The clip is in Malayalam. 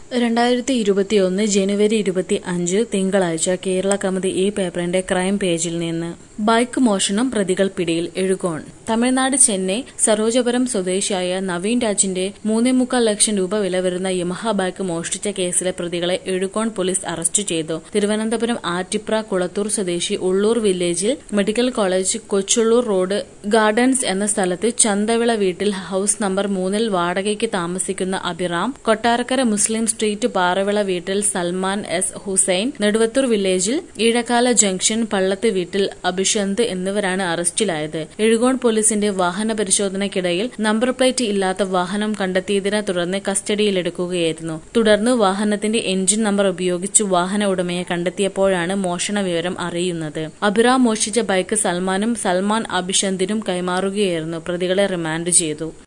രണ്ടായിരത്തി ഇരുപത്തിയൊന്ന് ജനുവരി ഇരുപത്തി അഞ്ച് തിങ്കളാഴ്ച കേരള കൗമുദി ഈ പേപ്പറിന്റെ ക്രൈം പേജിൽ നിന്ന് ബൈക്ക് മോഷണം പ്രതികൾ പിടിയിൽ എഴുകോൺ തമിഴ്നാട് ചെന്നൈ സരോജപുരം സ്വദേശിയായ നവീൻ രാജിന്റെ മൂന്നേ മുക്കാൽ ലക്ഷം രൂപ വില വരുന്ന യമഹ ബൈക്ക് മോഷ്ടിച്ച കേസിലെ പ്രതികളെ എഴുകോൺ പോലീസ് അറസ്റ്റ് ചെയ്തു തിരുവനന്തപുരം ആറ്റിപ്ര കുളത്തൂർ സ്വദേശി ഉള്ളൂർ വില്ലേജിൽ medical college Kochulloor road gardens എന്ന സ്ഥലത്ത് ചന്തവിള വീട്ടിൽ ഹൌസ് നമ്പർ മൂന്നിൽ വാടകയ്ക്ക് താമസിക്കുന്ന അഭിറാം കൊട്ടാരക്കര മുസ്ലിം സ്ട്രീറ്റ് പാറവിള വീട്ടിൽ സൽമാൻ എസ് ഹുസൈൻ നെടുവത്തൂർ വില്ലേജിൽ ഈഴക്കാല ജംഗ്ഷൻ പള്ളത്ത് വീട്ടിൽ അഭിഷന്ത് എന്നിവരാണ് അറസ്റ്റിലായത് എഴുകോൺ പോലീസിന്റെ വാഹന പരിശോധനയ്ക്കിടയിൽ നമ്പർ പ്ലേറ്റ് ഇല്ലാത്ത വാഹനം കണ്ടെത്തിയതിനെ തുടർന്ന് കസ്റ്റഡിയിലെടുക്കുകയായിരുന്നു തുടർന്ന് വാഹനത്തിന്റെ എഞ്ചിൻ നമ്പർ ഉപയോഗിച്ച് വാഹന ഉടമയെ കണ്ടെത്തിയപ്പോഴാണ് മോഷണ വിവരം അറിയുന്നത് അഭിറാം മോഷ്ടിച്ച ബൈക്ക് സൽമാനും സൽമാൻ അഭിഷന്തിനും കൈമാറുകയായിരുന്നു പ്രതികളെ റിമാൻഡ് ചെയ്തു